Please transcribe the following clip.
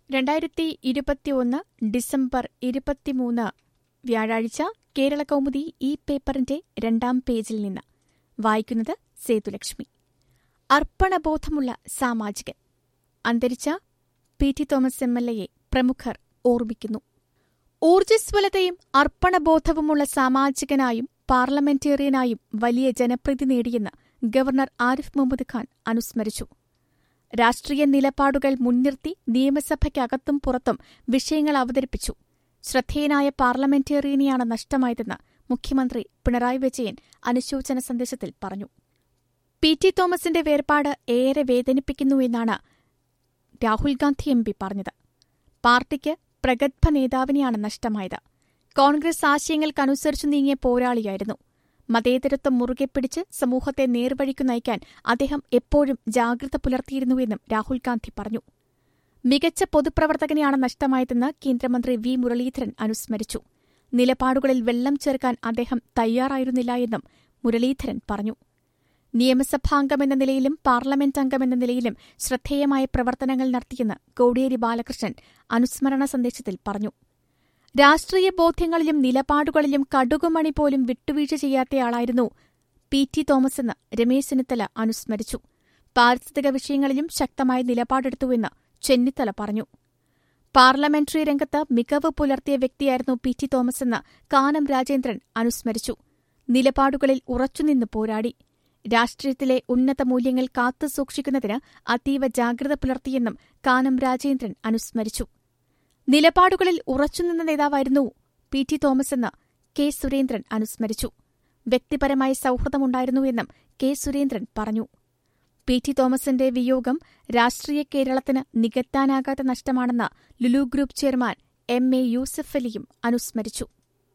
രണ്ടായിരത്തി ഇരുപത്തിയൊന്ന് ഡിസംബർ ഇരുപത്തിമൂന്ന് വ്യാഴാഴ്ച കേരളകൗമുദി ഈ പേപ്പറിന്റെ രണ്ടാം പേജിൽ നിന്ന് വായിക്കുന്നത് സേതുലക്ഷ്മി അർപ്പണബോധമുള്ള സാമാജികൻ അന്തരിച്ച P T Thomas M L എയെ പ്രമുഖർ ഓർമ്മിക്കുന്നു ഊർജ്ജസ്വലതയും അർപ്പണബോധവുമുള്ള സാമാജികനായും പാർലമെന്റേറിയനായും വലിയ ജനപ്രീതി നേടിയെന്ന് ഗവർണർ ആരിഫ് മുഹമ്മദ് ഖാൻ അനുസ്മരിച്ചു രാഷ്ട്രീയ നിലപാടുകൾ മുൻനിർത്തി നിയമസഭയ്ക്കകത്തും പുറത്തും വിഷയങ്ങൾ അവതരിപ്പിച്ചു ശ്രദ്ധേയനായ പാർലമെന്റേറിയനെയാണ് നഷ്ടമായതെന്ന് മുഖ്യമന്ത്രി പിണറായി വിജയൻ അനുശോചന സന്ദേശത്തിൽ പറഞ്ഞു പി ടി തോമസിന്റെ വേർപാട് ഏറെ വേദനിപ്പിക്കുന്നുവെന്നാണ് രാഹുൽ ഗാന്ധി എം പി പറഞ്ഞത് പാർട്ടിക്ക് പ്രഗത്ഭ നേതാവിനെയാണ് നഷ്ടമായത് കോൺഗ്രസ് ആശയങ്ങൾക്കനുസരിച്ചു നീങ്ങിയ പോരാളിയായിരുന്നു മതേതരത്വം മുറുകെ പിടിച്ച് സമൂഹത്തെ നേർവഴിക്കു നയിക്കാൻ അദ്ദേഹം എപ്പോഴും ജാഗ്രത പുലർത്തിയിരുന്നുവെന്നും രാഹുൽ ഗാന്ധി പറഞ്ഞു മികച്ച പൊതുപ്രവർത്തകനെയാണ് നഷ്ടമായതെന്ന് കേന്ദ്രമന്ത്രി വി മുരളീധരൻ അനുസ്മരിച്ചു നിലപാടുകളിൽ വെള്ളം ചേർക്കാൻ അദ്ദേഹം തയ്യാറായിരുന്നില്ല എന്നും മുരളീധരൻ പറഞ്ഞു നിയമസഭാംഗമെന്ന നിലയിലും പാർലമെന്റ് അംഗമെന്ന നിലയിലും ശ്രദ്ധേയമായ പ്രവർത്തനങ്ങൾ നടത്തിയെന്ന് കോടിയേരി ബാലകൃഷ്ണൻ അനുസ്മരണ സന്ദേശത്തിൽ പറഞ്ഞു രാഷ്ട്രീയ ബോധ്യങ്ങളിലും നിലപാടുകളിലും കടുകുമണി പോലും വിട്ടുവീഴ്ച ചെയ്യാത്തയാളായിരുന്നു പി ടി തോമസ് എന്ന് രമേശ് ചെന്നിത്തല അനുസ്മരിച്ചു പാരിസ്ഥിതിക വിഷയങ്ങളിലും ശക്തമായ നിലപാടെടുത്തുവെന്ന് ചെന്നിത്തല പറഞ്ഞു പാർലമെന്ററി രംഗത്ത് മികവ് പുലർത്തിയ വ്യക്തിയായിരുന്നു പി ടി തോമസ് എന്ന് കാനം രാജേന്ദ്രൻ അനുസ്മരിച്ചു നിലപാടുകളിൽ ഉറച്ചുനിന്ന് പോരാടി രാഷ്ട്രീയത്തിലെ ഉന്നത മൂല്യങ്ങൾ കാത്തുസൂക്ഷിക്കുന്നതിന് അതീവ ജാഗ്രത പുലർത്തിയെന്നും കാനം രാജേന്ദ്രൻ അനുസ്മരിച്ചു നിലപാടുകളിൽ ഉറച്ചുനിന്ന നേതാവായിരുന്നു പി ടി തോമസ് എന്ന് കെ സുരേന്ദ്രൻ അനുസ്മരിച്ചു വ്യക്തിപരമായ സൌഹൃദമുണ്ടായിരുന്നുവെന്നും കെ സുരേന്ദ്രൻ പറഞ്ഞു പി ടി തോമസിന്റെ വിയോഗം രാഷ്ട്രീയ കേരളത്തിന് നികത്താനാകാത്ത നഷ്ടമാണെന്ന് Lulu group chairman M A Yusuff അലിയും അനുസ്മരിച്ചു